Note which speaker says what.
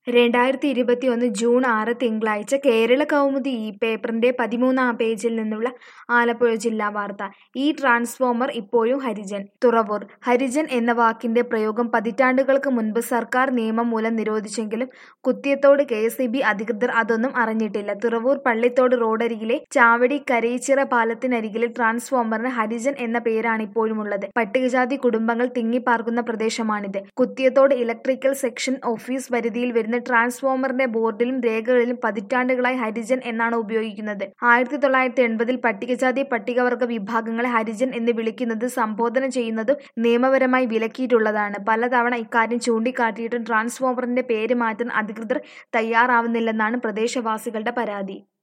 Speaker 1: രണ്ടായിരത്തി ഇരുപത്തിയൊന്ന് ജൂൺ ആറ് തിങ്കളാഴ്ച കേരള കൗമുദി ഈ പേപ്പറിന്റെ പതിമൂന്നാം പേജിൽ നിന്നുള്ള ആലപ്പുഴ ജില്ലാ വാർത്ത ഈ ട്രാൻസ്ഫോമർ ഇപ്പോഴും ഹരിജൻ തുറവൂർ ഹരിജൻ എന്ന വാക്കിന്റെ പ്രയോഗം പതിറ്റാണ്ടുകൾക്ക് മുൻപ് സർക്കാർ നിയമം മൂലം നിരോധിച്ചെങ്കിലും കുത്തിയത്തോട് കെ എസ് അധികൃതർ അതൊന്നും അറിഞ്ഞിട്ടില്ല തുറവൂർ പള്ളിത്തോട് റോഡരികിലെ ചാവടി കരയിച്ചിറ പാലത്തിനരികിലെ ട്രാൻസ്ഫോമറിന് ഹരിജൻ എന്ന പേരാണ് ഇപ്പോഴുമുള്ളത് പട്ടികജാതി കുടുംബങ്ങൾ തിങ്ങിപ്പാർക്കുന്ന പ്രദേശമാണിത് കുത്തിയത്തോട് ഇലക്ട്രിക്കൽ സെക്ഷൻ ഓഫീസ് പരിധിയിൽ വരുന്ന ട്രാൻസ്ഫോമറിന്റെ ബോർഡിലും രേഖകളിലും പതിറ്റാണ്ടുകളായി ഹരിജൻ എന്നാണ് ഉപയോഗിക്കുന്നത് ആയിരത്തി തൊള്ളായിരത്തി എൺപതിൽ പട്ടികജാതി പട്ടികവർഗ വിഭാഗങ്ങളെ ഹരിജൻ എന്ന് വിളിക്കുന്നത് സംബോധന ചെയ്യുന്നതും നിയമപരമായി വിലക്കിയിട്ടുള്ളതാണ് പലതവണ ഇക്കാര്യം ചൂണ്ടിക്കാട്ടിയിട്ടും ട്രാൻസ്ഫോമറിന്റെ പേര് മാറ്റാൻ അധികൃതർ തയ്യാറാവുന്നില്ലെന്നാണ് പ്രദേശവാസികളുടെ പരാതി